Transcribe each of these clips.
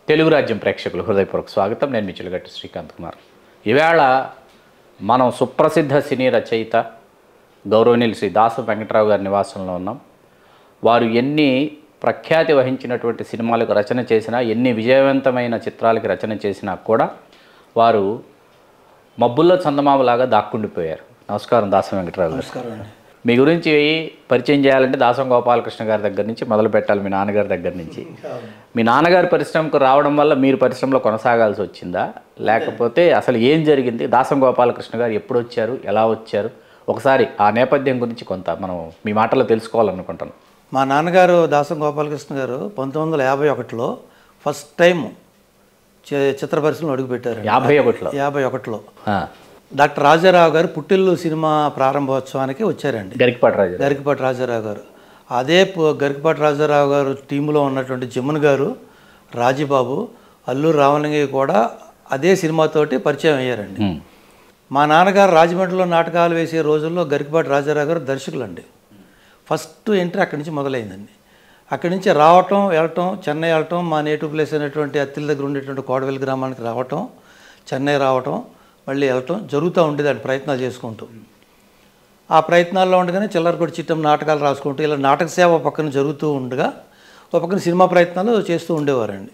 తెలుగు రాజ్యం ప్రేక్షకులు హృదయపూర్వక స్వాగతం నేను మీ చిలగట్టి శ్రీకాంత్ కుమార్ ఈవేళ మనం సుప్రసిద్ధ సినీ రచయిత గౌరవనీయులు శ్రీ దాసు వెంకటరావు గారి నివాసంలో ఉన్నాం వారు ఎన్ని ప్రఖ్యాతి వహించినటువంటి సినిమాలకు రచన చేసినా ఎన్ని విజయవంతమైన చిత్రాలకి రచన చేసినా కూడా వారు మబ్బుల్లో చందమామలాగా దాక్కుండిపోయారు నమస్కారం దాసం వెంకటరావు గారు నమస్కారం అండి మీ గురించి పరిచయం చేయాలంటే దాసం గోపాలకృష్ణ గారి దగ్గర నుంచి మొదలు పెట్టాలి మీ నాన్నగారి దగ్గర నుంచి మీ నాన్నగారి పరిశ్రమకు రావడం వల్ల మీరు పరిశ్రమలో కొనసాగాల్సి వచ్చిందా లేకపోతే అసలు ఏం జరిగింది దాసం గోపాలకృష్ణ గారు ఎప్పుడు వచ్చారు ఎలా వచ్చారు ఒకసారి ఆ నేపథ్యం గురించి కొంత మనం మీ మాటలో తెలుసుకోవాలనుకుంటాను మా నాన్నగారు దాసం గోపాలకృష్ణ గారు పంతొమ్మిది వందల యాభై ఒకటిలో ఫస్ట్ టైం చి- చిత్ర పరిశ్రమలో అడుగుపెట్టారు యాభై ఒకటిలో యాభై ఒకటిలో ఆ, డాక్టర్ రాజారావు గారు పుట్టిల్లు సినిమా ప్రారంభోత్సవానికి వచ్చారండి గరికపాటి రాజు గరికపాటి రాజారావు గారు అదే పు- గరికపాటి రాజారావు గారు టీంలో ఉన్నటువంటి జమున్ గారు రాజీబాబు అల్లూరు రామలింగయ్య కూడా అదే సినిమాతోటి పరిచయం అయ్యారండి ఉమ్, మా నాన్నగారు రాజమండ్రిలో నాటకాలు వేసే రోజుల్లో గరికపాటి రాజారావు గారు దర్శకులండి ఫస్ట్ ఎంట్రీ అక్కడి నుంచి మొదలైందండి అక్కడి నుంచి రావటం వెళ్ళటం చెన్నై వెళ్ళటం మా నేటివ్ ప్లేస్ అయినటువంటి అత్తిల దగ్గర ఉండేటువంటి కోడవెల్లి గ్రామానికి రావటం చెన్నై రావటం మళ్ళీ వెళ్ళటం జరుగుతూ ఉండేదండి ప్రయత్నాలు చేసుకుంటూ ఆ ప్రయత్నాల్లో ఉండగానే చిల్లర కొట్టి చిట్టం నాటకాలు రాసుకుంటూ ఇలా నాటక సేవ ఒక పక్కన జరుగుతూ ఉండగా ఒక పక్కన సినిమా ప్రయత్నాలు చేస్తూ ఉండేవారండి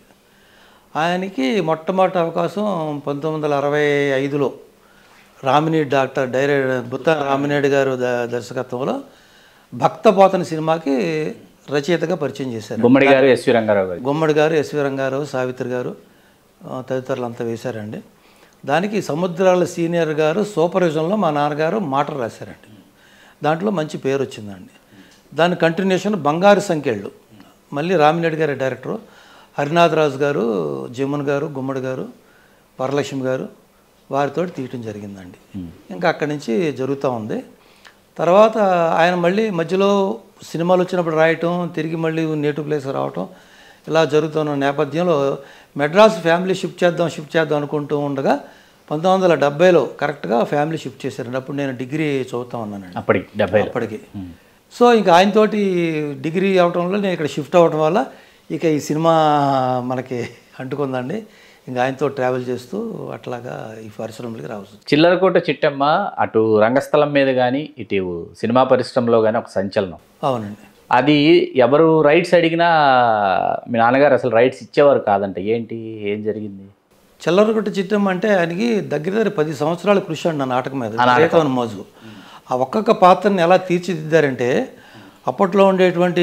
ఆయనకి మొట్టమొదటి అవకాశం పంతొమ్మిది వందల అరవై ఐదులో రామినేడు డాక్టర్ డైరె బుత్త రామినేడు గారు ద- దర్శకత్వంలో భక్తపోతన సినిమాకి రచయితగా పరిచయం చేశారు గుమ్మడి గారు ఎస్వి రంగారావు గారు గుమ్మడి గారు ఎస్వి రంగారావు సావిత్రి గారు ఆ, తదితరులు అంతా వేశారండి దానికి సముద్రాల సీనియర్ గారు సూపర్విజన్లో మా నాన్నగారు మాటలు రాశారండి దాంట్లో మంచి పేరు వచ్చిందండి దాని కంటిన్యూషన్ బంగారు సంఖ్యళ్ళు మళ్ళీ రామినేడు గారి డైరెక్టరు హరినాథ్ రాజు గారు జమున్ గారు గుమ్మడి గారు వరలక్ష్మి గారు వారితో తీయటం జరిగిందండి ఇంకా అక్కడి నుంచి జరుగుతూ ఉంది తర్వాత ఆయన మళ్ళీ మధ్యలో సినిమాలు వచ్చినప్పుడు రాయటం తిరిగి మళ్ళీ నేటివ్ ప్లేస్ రావటం ఇలా జరుగుతున్న నేపథ్యంలో మెడ్రాస్ ఫ్యామిలీ షిఫ్ట్ చేద్దాం షిఫ్ట్ చేద్దాం అనుకుంటూ ఉండగా పంతొమ్మిది వందల డెబ్బైలో కరెక్ట్గా ఫ్యామిలీ షిఫ్ట్ చేశారండి అప్పుడు నేను డిగ్రీ చదువుతా ఉన్నానండి అప్పటికి డెబ్బైలో అప్పటికి సో ఇంకా ఆయనతోటి డిగ్రీ అవటంలో నేను ఇక్కడ షిఫ్ట్ అవ్వటం వల్ల ఇక ఈ సినిమా మనకి అంటుకుందండి ఇంకా ఆయనతో ట్రావెల్ చేస్తూ అట్లాగా ఈ పరిశ్రమలకి రావచ్చు చిల్లరకోట చిట్టమ్మ అటు రంగస్థలం మీద కానీ ఇటు సినిమా పరిశ్రమలో కానీ ఒక సంచలనం అవునండి అది ఎవరు రైట్స్ అడిగినా మీ నాన్నగారు అసలు రైట్స్ ఇచ్చేవారు కాదంట ఏంటి ఏం జరిగింది చిల్లరగొట్ట చిత్రం అంటే ఆయనకి దగ్గర దగ్గర పది సంవత్సరాల కృషి అండి నా నాటకం మీద వివేకవన మోజు ఆ ఒక్కొక్క పాత్రని ఎలా తీర్చిదిద్దారంటే అప్పట్లో ఉండేటువంటి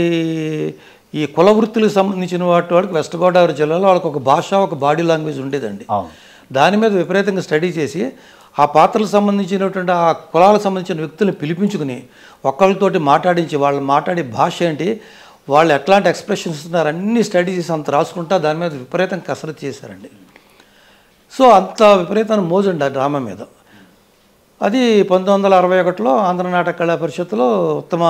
ఈ కుల వృత్తులకు సంబంధించిన వాటి వాళ్ళకి వెస్ట్ గోదావరి జిల్లాలో వాళ్ళకి ఒక భాష ఒక బాడీ లాంగ్వేజ్ ఉండేదండి అవును దాని మీద విపరీతంగా స్టడీ చేసి ఆ పాత్రలకు సంబంధించినటువంటి ఆ కులాలకు సంబంధించిన వ్యక్తులను పిలిపించుకుని ఒక్కళ్ళతోటి మాట్లాడించి వాళ్ళు మాట్లాడే భాష ఏంటి వాళ్ళు ఎట్లాంటి ఎక్స్ప్రెషన్స్ ఇస్తున్నారు అన్నీ స్టడీ చేసి అంత రాసుకుంటా దాని మీద విపరీతంగా కసరత్తు చేశారండి సో అంత విపరీతమైన మోజండి ఆ డ్రామా మీద అది పంతొమ్మిది వందల అరవై ఒకటిలో ఆంధ్ర నాటక కళా పరిషత్తులో ఉత్తమ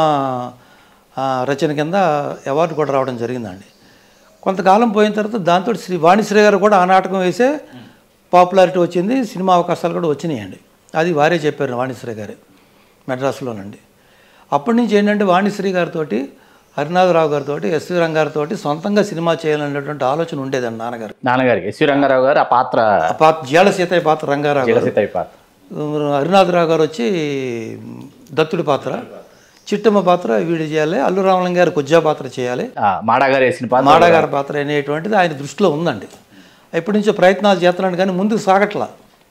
ఆ, రచన కింద అవార్డు కూడా రావడం జరిగిందండి కొంతకాలం పోయిన తర్వాత దాంతో శ్రీ వాణిశ్రీ గారు కూడా ఆ నాటకం వేసే పాపులారిటీ వచ్చింది సినిమా అవకాశాలు కూడా వచ్చినాయండి అది వారే చెప్పారు వాణిశ్రీ గారు మెడ్రాస్లోనండి అప్పటి నుంచి ఏంటంటే వాణిశ్రీ గారితో హరినాథరావు గారితో ఎస్వి రంగారితో సొంతంగా సినిమా చేయాలనేటువంటి ఆలోచన ఉండేదండి నాన్నగారు నాన్నగారికి ఎస్వి రంగారావు గారు ఆ పాత్ర ఆ పాత్ర జీల సీతయ్య పాత్ర రంగారావు గారు జగసితాయి పాత్ర హరినాథరావు గారు వచ్చి దత్తుడి పాత్ర చిట్టమ్మ పాత్ర వీడు చేయాలి అల్లు రామలింగ గారు కొజ్జా పాత్ర చేయాలి ఆ, మాడా గారు వేసిన పాత్ర మాడగారి పాత్ర అనేటువంటిది ఆయన దృష్టిలో ఉందండి ఎప్పటి నుంచో ప్రయత్నాలు చేస్తున్నాడు కానీ ముందుకు సాగట్లా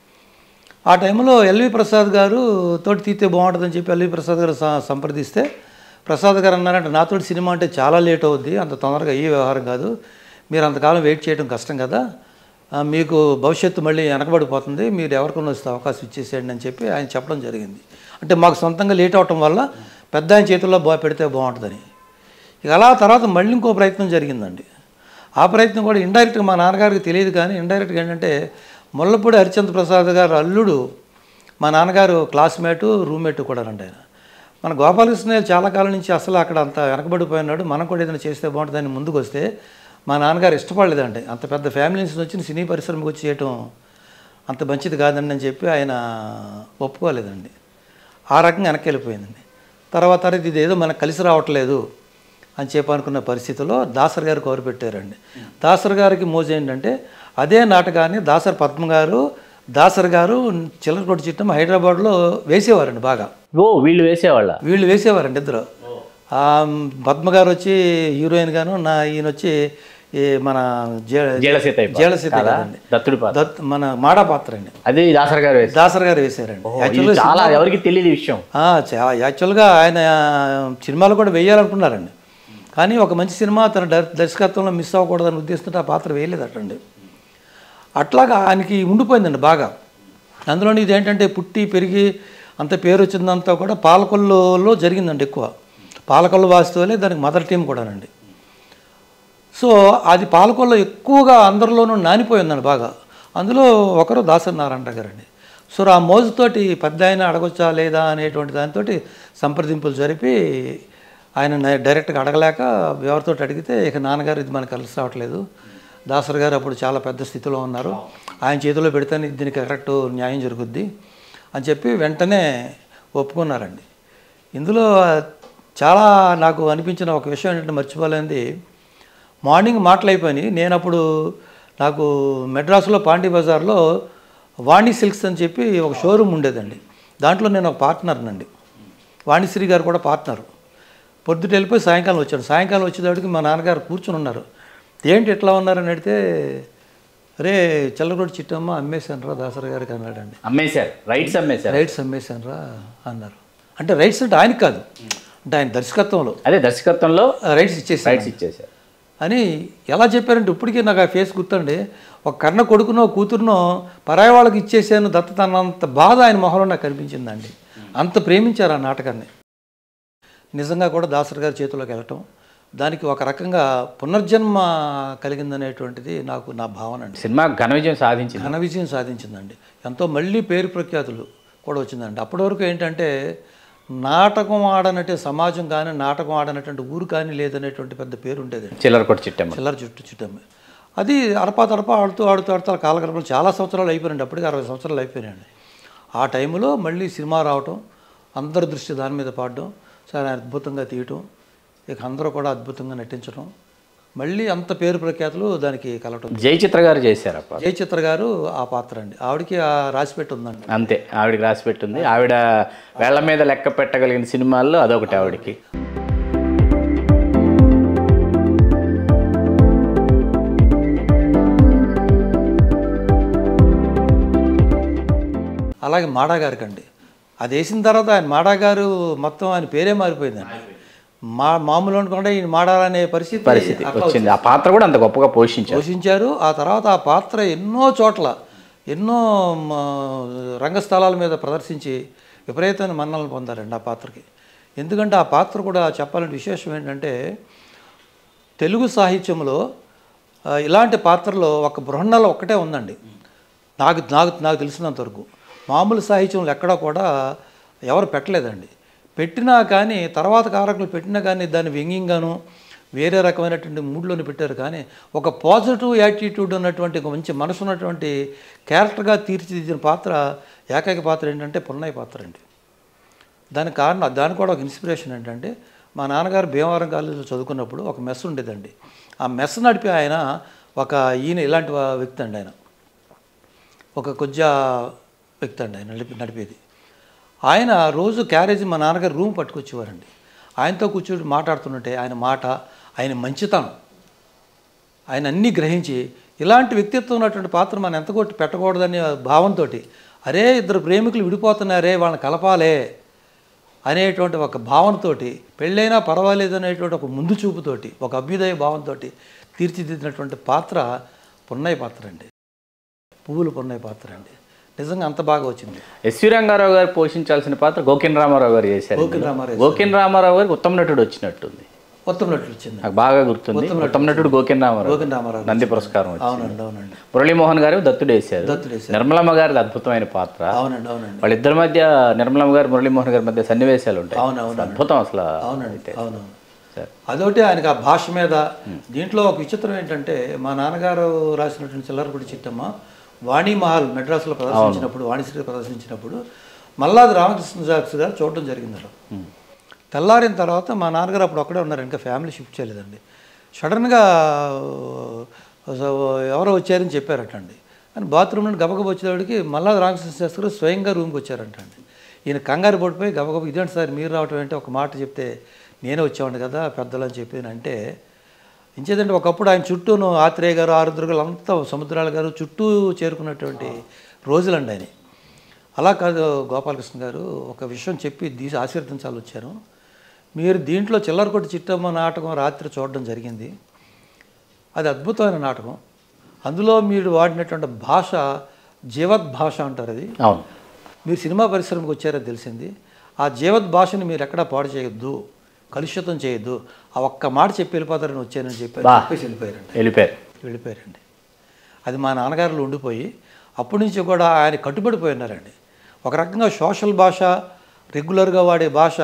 ఆ టైంలో ఎల్వి ప్రసాద్ గారు తోటి తీస్తే బాగుంటుందని చెప్పి ఎల్వి ప్రసాద్ గారు స- సంప్రదిస్తే ప్రసాద్ గారు అన్నారంటే నాతోటి సినిమా అంటే చాలా లేట్ అవుద్ది అంత తొందరగా అయ్యే వ్యవహారం కాదు మీరు అంతకాలం వెయిట్ చేయడం కష్టం కదా ఆ, మీకు భవిష్యత్తు మళ్ళీ వెనకబడిపోతుంది మీరు ఎవరికైనా వస్తే అవకాశం ఇచ్చేసేయండి అని చెప్పి ఆయన చెప్పడం జరిగింది అంటే మాకు సొంతంగా లేట్ అవటం వల్ల పెద్ద ఆయన చేతుల్లో బా పెడితే బాగుంటుందని ఇక అలా తర్వాత మళ్ళీ ఇంకో ప్రయత్నం జరిగిందండి ఆ ప్రయత్నం కూడా ఇండైరెక్ట్గా మా నాన్నగారికి తెలియదు కానీ ఇండైరెక్ట్గా ఏంటంటే ముల్లపూడి హరిచంద్ర ప్రసాద్ గారు అల్లుడు మా నాన్నగారు క్లాస్మేటు రూమ్మేట్ కూడా అండి ఆయన మన గోపాలకృష్ణ చాలా కాలం నుంచి అసలు అక్కడ అంత వెనకబడిపోయినాడు మనం కూడా ఏదైనా చేస్తే బాగుంటుందని ముందుకు వస్తే మా నాన్నగారు ఇష్టపడలేదండి అంత పెద్ద ఫ్యామిలీ నుంచి వచ్చిన సినీ పరిశ్రమకు వచ్చి చేయటం అంత మంచిది కాదండి అని చెప్పి ఆయన ఒప్పుకోలేదండి ఆ రకంగా వెనక్కి వెళ్ళిపోయిందండి తర్వాత ఇది ఏదో మనకు కలిసి రావట్లేదు అని చెప్పి అనుకున్న పరిస్థితిలో దాసర్ గారు కవర్ పెట్టారండి దాసర్ గారికి మోజు ఏంటంటే అదే నాటకాన్ని దాసర్ పద్మ గారు దాసర్ గారు చిల్లరకొట్టి చిట్టం హైదరాబాద్లో వేసేవారండి బాగా ఓ వీళ్ళు వేసేవాళ్ళ వీళ్ళు వేసేవారండి ఇద్దరు ఆ, పద్మ గారు వచ్చి హీరోయిన్ గాను నా ఈయన వచ్చి ఈ మన జే- జీలసీత జీలసీత కదండి దత్తుడి పాత్ర దత్ మన మాడా పాత్ర అండి అది దాసర్ గారు వేసారు దాసర్ గారు వేశారండి ఇది చాలా ఎవరికి తెలియదు ఈ విషయం ఆ, చా- యాక్చువల్గా ఆయన సినిమాలు కూడా వేయాలనుకున్నారండి కానీ ఒక మంచి సినిమా తన దర్- దర్శకత్వంలో మిస్ అవ్వకూడదని ఉద్దేశంతో ఆ పాత్ర వేయలేదటండి అట్లాగా ఆయనకి ఉండిపోయిందండి బాగా అందులోని ఇదేంటంటే పుట్టి పెరిగి అంత పేరు వచ్చిందంతా కూడా పాలకొల్లులో జరిగిందండి ఎక్కువ పాలకొల్లు వాస్తవులే దానికి మదర్ టీం కూడానండి సో అది పాలకొల్లో ఎక్కువగా అందరిలోనూ నానిపోయిందండి బాగా అందులో ఒకరు దాసరి నారాయణ గారండి సో ఆ మోజుతోటి పెద్ద ఆయన అడగొచ్చా లేదా అనేటువంటి దానితో సంప్రదింపులు జరిపి ఆయన న- డైరెక్ట్గా అడగలేక ఎవరితో అడిగితే ఇక నాన్నగారు ఇది మనకు కలిసి రావట్లేదు దాసరి గారు అప్పుడు చాలా పెద్ద స్థితిలో ఉన్నారు ఆయన చేతిలో పెడితేనే దీనికి కరెక్ట్ న్యాయం జరుగుద్ది అని చెప్పి వెంటనే ఒప్పుకున్నారండి ఇందులో చాలా నాకు అనిపించిన ఒక విషయం ఏంటంటే మర్చిపోలేనిది మార్నింగ్ మాటలు అయిపోయినాయి నేను అప్పుడు నాకు మెడ్రాస్లో పాండి బజార్లో వాణి సిల్క్స్ అని చెప్పి ఒక షోరూమ్ ఉండేదండి దాంట్లో నేను ఒక పార్ట్నర్నండి వాణిశ్రీ గారు కూడా పార్ట్నర్ పొద్దుట వెళ్ళిపోయి సాయంకాలం వచ్చాడు సాయంకాలం వచ్చేటప్పటికి మా నాన్నగారు కూర్చుని ఉన్నారు ఏంటి ఎట్లా ఉన్నారని అడిగితే రే చల్లగొడి చిట్టమ్మ అమ్మేశాను రా దాసరి గారికి అన్నాడండి అమ్మేశారు రైట్స్ అమ్మేశారు రైట్స్ అమ్మేశాను రా అన్నారు అంటే రైట్స్ అంటే ఆయనకి కాదు అంటే ఆయన దర్శకత్వంలో అదే దర్శకత్వంలో రైట్స్ ఇచ్చేసారు రైట్స్ ఇచ్చేశారు అని ఎలా చెప్పారంటే ఇప్పటికీ నాకు ఆ ఫేస్ గుర్తండి ఒక కన్న కొడుకునో కూతురునో పరాయి వాళ్ళకి ఇచ్చేసాను దత్తత అన్నంత బాధ ఆయన మొహంలో నాకు కనిపించిందండి అంత ప్రేమించారు ఆ నాటకాన్ని నిజంగా కూడా దాసరి గారి చేతిలోకి వెళ్ళటం దానికి ఒక రకంగా పునర్జన్మ కలిగిందనేటువంటిది నాకు నా భావన అండి సినిమా ఘన విజయం సాధించింది ఘన విజయం సాధించిందండి ఎంతో మళ్ళీ పేరు ప్రఖ్యాతులు కూడా వచ్చిందండి అప్పటి వరకు ఏంటంటే నాటకం ఆడనట్టే సమాజం కానీ నాటకం ఆడనటువంటి ఊరు కానీ లేదనేటువంటి పెద్ద పేరు ఉండేదండి చిల్లర కొట్టి చిట్టమ్మ చిల్లర చుట్టూ చుట్టమ్మ అది అరపా తరపా ఆడుతూ ఆడుతూ ఆడుతూ ఆ కాలగడపలు చాలా సంవత్సరాలు అయిపోయినాయండి అప్పటికి అరవై సంవత్సరాలు అయిపోయినాయండి ఆ టైంలో మళ్ళీ సినిమా రావటం అందరి దృష్టి దాని మీద పడడం చాలా అద్భుతంగా తీయటం ఇక అందరూ కూడా అద్భుతంగా నటించడం మళ్ళీ అంత పేరు ప్రఖ్యాతులు దానికి కలవటం జై చిత్ర గారు చేశారు అప్ప జయచిత్ర గారు ఆ పాత్ర అండి ఆవిడకి ఆ రాసిపెట్టి ఉందండి అంతే ఆవిడకి రాసి పెట్టింది ఆవిడ వేళ్ల మీద లెక్క పెట్టగలిగిన సినిమాల్లో అదొకటి ఆవిడకి అలాగే మాడా గారికి అండి అది వేసిన తర్వాత ఆయన మాడా గారు మొత్తం ఆయన పేరే మారిపోయిందండి మా మామూలు అనుకుంటే ఈయన మాడాలనే పరిస్థితి పరిస్థితి అట్లా వచ్చింది ఆ పాత్ర కూడా అంత గొప్పగా పోషించారు పోషించారు ఆ తర్వాత ఆ పాత్ర ఎన్నో చోట్ల ఎన్నో మ, రంగస్థలాల మీద ప్రదర్శించి విపరీతమైన మన్నలను పొందారండి ఆ పాత్రకి ఎందుకంటే ఆ పాత్ర కూడా చెప్పాలంటే విశేషం ఏంటంటే తెలుగు సాహిత్యంలో ఆ, ఇలాంటి పాత్రలో ఒక బృహన్నల ఒక్కటే ఉందండి నాకు నాకు నాకు తెలిసినంత వరకు మామూలు సాహిత్యంలో ఎక్కడా కూడా ఎవరు పెట్టలేదండి పెట్టినా కానీ తర్వాత కారకులు పెట్టినా కానీ దాన్ని వ్యంగ్యంగాను వేరే రకమైనటువంటి మూడ్లోనే పెట్టారు కానీ ఒక పాజిటివ్ యాటిట్యూడ్ ఉన్నటువంటి ఒక మంచి మనసు ఉన్నటువంటి క్యారెక్టర్గా తీర్చిదిద్దిన పాత్ర ఏకైక పాత్ర ఏంటంటే పున్నయ్య పాత్ర అండి దానికి కారణం దానికి కూడా ఒక ఇన్స్పిరేషన్ ఏంటంటే మా నాన్నగారు భీమవరం కాలేజీలో చదువుకున్నప్పుడు ఒక మెస్ ఉండేదండి ఆ మెస్ నడిపి ఆయన ఒక ఈయన ఇలాంటి వా- వ్యక్తి అండి ఆయన ఒక కొద్దిగా వ్యక్తి అండి ఆయన నడిపి నడిపేది ఆయన రోజు క్యారేజీ మా నాన్నగారు రూమ్ పట్టుకొచ్చేవారండి ఆయనతో కూర్చొని మాట్లాడుతుంటే ఆయన మాట ఆయన మంచితనం ఆయన అన్నీ గ్రహించి ఇలాంటి వ్యక్తిత్వం ఉన్నటువంటి పాత్ర మనం ఎంత కొట్టి పెట్టకూడదనే భావంతో అరే ఇద్దరు ప్రేమికులు విడిపోతున్నారే వాళ్ళని కలపాలే అనేటువంటి ఒక భావనతోటి పెళ్ళైనా పర్వాలేదు అనేటువంటి ఒక ముందు చూపుతోటి ఒక అభ్యుదయ భావంతో తీర్చిదిద్దినటువంటి పాత్ర పున్నయ్య పాత్ర అండి పువ్వులు పున్నయ్య పాత్ర అండి నిజంగా అంత బాగా వచ్చింది ఎస్వి రంగారావు గారు పోషించాల్సిన పాత్ర గోకిన్ రామారావు గారు చేశారు గోకిన్ రామారావు గోకిన్ రామారావు గారికి ఉత్తమ నటుడు వచ్చినట్టుంది మొత్తం నట్లు వచ్చింది నాకు బాగా గుర్తుంది ఉత్తమ నటుడు గోకిన్ రామారావు గోకిన్ రామారావు నంది పురస్కారం వచ్చింది అవునండి అవునండి మురళీమోహన్ గారు దత్తుడు వేశారు దత్తుడు వేశారు. నిర్మలమ్మ గారిది అద్భుతమైన పాత్ర అవునండి అవునండి వాళ్ళిద్దరి మధ్య నిర్మలమ్మ గారు మురళీమోహన్ గారి మధ్య సన్నివేశాలు ఉంటాయి అవును అవును అద్భుతం అసలు అవునండి అవునవును సరే. అదొకటి ఆయనకి ఆ భాష మీద దీంట్లో ఒక విచిత్రం ఏంటంటే మా నాన్నగారు రాసినటువంటి చిల్లరపూడి చిట్టమ్మ వాణి మహల్ మెడ్రాస్లో ప్రదర్శించినప్పుడు వాణిశ్రీ ప్రదర్శించినప్పుడు మల్లాది రామకృష్ణ శాస్త్రి గారు చూడడం జరిగింది అక్కడ తెల్లారిన తర్వాత మా నాన్నగారు అప్పుడు ఒక్కడే ఉన్నారు ఇంకా ఫ్యామిలీ షిఫ్ట్ చేయలేదండి సడన్గా ఎవరో వచ్చారని చెప్పారటండి అని బాత్రూమ్ నుండి గబగబ వచ్చేవాడికి మళ్ళా రామకృష్ణ శాస్త్రి గారు స్వయంగా రూమ్కి వచ్చారంటండి ఈయన కంగారు పడిపోయి గబగబ ఇదేంటి సార్ మీరు రావటం ఏంటి ఒక మాట చెప్తే నేనే వచ్చేవాడిని కదా పెద్దలు అని చెప్పి అంటే ఇంచేదంటే ఒకప్పుడు ఆయన చుట్టూను ఆత్రేయ గారు ఆరుద్ర గారు అంతా సముద్రాల గారు చుట్టూ చేరుకున్నటువంటి రోజులండి ఆయన అలా కాదు గోపాలకృష్ణ గారు ఒక విషయం చెప్పి తీసి ఆశీర్వదించాలి వచ్చాను మీరు దీంట్లో చిల్లర కొట్టి చిట్టమ్మ నాటకం రాత్రి చూడడం జరిగింది అది అద్భుతమైన నాటకం అందులో మీరు వాడినటువంటి భాష జీవత్ భాష అంటారు అది అవును మీరు సినిమా పరిశ్రమకు వచ్చారని తెలిసింది ఆ జీవత్ భాషని మీరు ఎక్కడా పాడు చేయొద్దు కలుషితం చేయొద్దు ఆ ఒక్క మాట చెప్పి వెళ్ళిపోతారని వచ్చానని చెప్పి బా. చెప్పేసి వెళ్ళిపోయారండి వెళ్ళిపోయారు వెళ్ళిపోయారండి అది మా నాన్నగారులు ఉండిపోయి అప్పటి నుంచి కూడా ఆయన కట్టుబడిపోయినారండి ఒక రకంగా సోషల్ భాష రెగ్యులర్గా వాడే భాష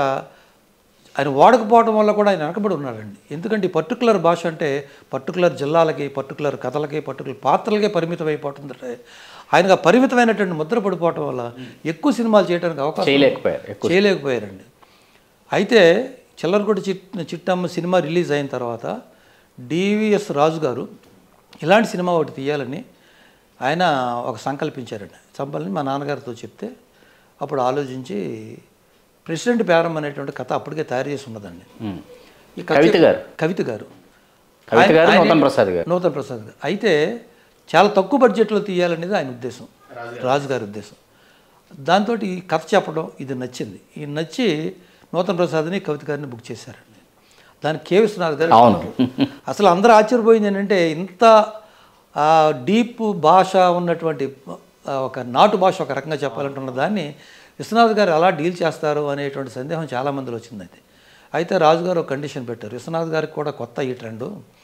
ఆయన వాడకపోవడం వల్ల కూడా ఆయన వెనకబడి ఉన్నారండి ఎందుకంటే ఈ పర్టికులర్ భాష అంటే పర్టికులర్ జిల్లాలకి పర్టికులర్ కథలకి పర్టికులర్ పాత్రలకే పరిమితం అయిపోతుందంటే ఆయనకు ఆ పరిమితమైనటువంటి ముద్ర పడిపోవటం వల్ల ఎక్కువ సినిమాలు చేయడానికి అవకాశం చేయలేకపోయారు ఎక్కువ చేయలేకపోయారండి అయితే చిల్లరకొట్టి చిట్ చిట్టమ్మ సినిమా రిలీజ్ అయిన తర్వాత డివిఎస్ రాజు గారు ఇలాంటి సినిమా ఒకటి తీయాలని ఆయన ఒక సంకల్పించారండి చంపాలని మా నాన్నగారితో చెప్తే అప్పుడు ఆలోచించి ప్రెసిడెంట్ పేరం అనేటువంటి కథ అప్పటికే తయారు చేసి ఉన్నదండి ఉమ్. ఈ కథ కవిత గారు కవిత గారు కవిత గారు ఆయన- నూతన్ ప్రసాద్ గారు నూతన్ ప్రసాద్ గారు అయితే చాలా తక్కువ బడ్జెట్లో తీయాలనేది ఆయన ఉద్దేశం రాజుగారి ఉద్దేశం దాంతో ఈ కథ చెప్పడం ఇది నచ్చింది ఈ నచ్చి నూతన్ ప్రసాద్ని కవిత గారిని బుక్ చేశారండి దానికి కే విశ్వనాథ్ గారు అవును. అసలు అందరూ ఆశ్చర్యపోయింది ఏంటంటే ఇంత ఆ, డీప్ భాష ఉన్నటువంటి ఆ, ఒక నాటు భాష ఒక రకంగా చెప్పాలంటున్న దాన్ని విశ్వనాథ్ గారు ఎలా డీల్ చేస్తారు అనేటువంటి సందేహం చాలా మందిలో వచ్చింది అయితే అయితే రాజుగారు ఒక కండిషన్ పెట్టారు విశ్వనాథ్ గారికి కూడా కొత్త ఈ ట్రెండు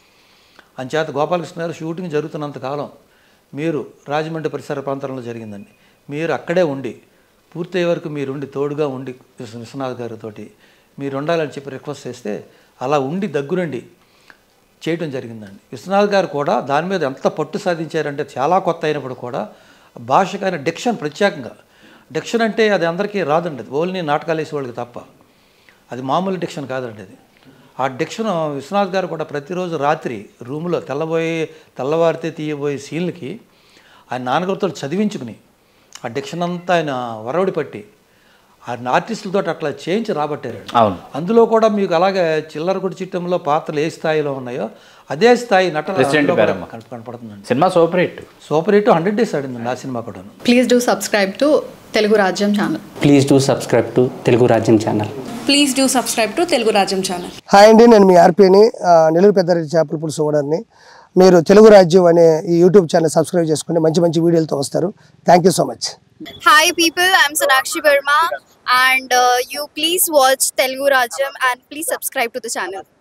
అంచేత గోపాలకృష్ణ గారు షూటింగ్ జరుగుతున్నంత కాలం మీరు రాజమండ్రి పరిసర ప్రాంతాల్లో జరిగిందండి మీరు అక్కడే ఉండి పూర్తయ్యే వరకు మీరు ఉండి తోడుగా ఉండి విశ్వ- విశ్వనాథ్ గారితోటి మీరు ఉండాలని చెప్పి రిక్వెస్ట్ చేస్తే అలా ఉండి దగ్గరుండి చేయటం జరిగిందండి విశ్వనాథ్ గారు కూడా దాని మీద ఎంత పట్టు సాధించారంటే చాలా కొత్త అయినప్పుడు కూడా భాషకైన డిక్షన్ ప్రత్యేకంగా డిక్షన్ అంటే అది అందరికీ రాదండి అది ఓన్లీ నాటకాలు వేసే వాళ్ళకి తప్ప అది మామూలు డిక్షన్ కాదండి అది ఆ డిక్షన్ విశ్వనాథ్ గారు కూడా ప్రతిరోజు రాత్రి రూమ్లో తెల్లబోయి తెల్లవారితే తీయబోయే సీన్లకి ఆయన నాన్నగారితో చదివించుకుని ఆ డిక్షన్ అంతా ఆయన వరవడి పట్టి ఆ ఆర్టిస్టులతో అట్లా చేయించి రాబట్టారండి అవును అందులో కూడా మీకు అలాగే చిల్లర కొడి చిట్టంలో పాత్రలు ఏ స్థాయిలో ఉన్నాయో అదే స్థాయి నటన President అందులో కూడా పేరమ్మ. కనప- కనపడుతుందండి cinema super hit super hit hundred days ఆడిందండి ఆ సినిమా కూడాను please do subscribe to Telugu Rajyam channel please do subscribe to Telugu Rajyam channel please do subscribe to Telugu Rajyam channel hi అండి నేను మీ ఆర్పీని ఆ, నెల్లూరు పెద్దారెడ్డి చేపల పులుసు ఓనర్ని మీరు తెలుగు రాజ్యం అనే ఈ యూట్యూబ్ ఛానల్ సబ్స్క్రైబ్ చేసుకుని మంచి మంచి వీడియోలతో వస్తారు thank you so much Hi people, I'm Sonakshi Verma and uh, you please watch Telugu Rajam and please subscribe to the channel.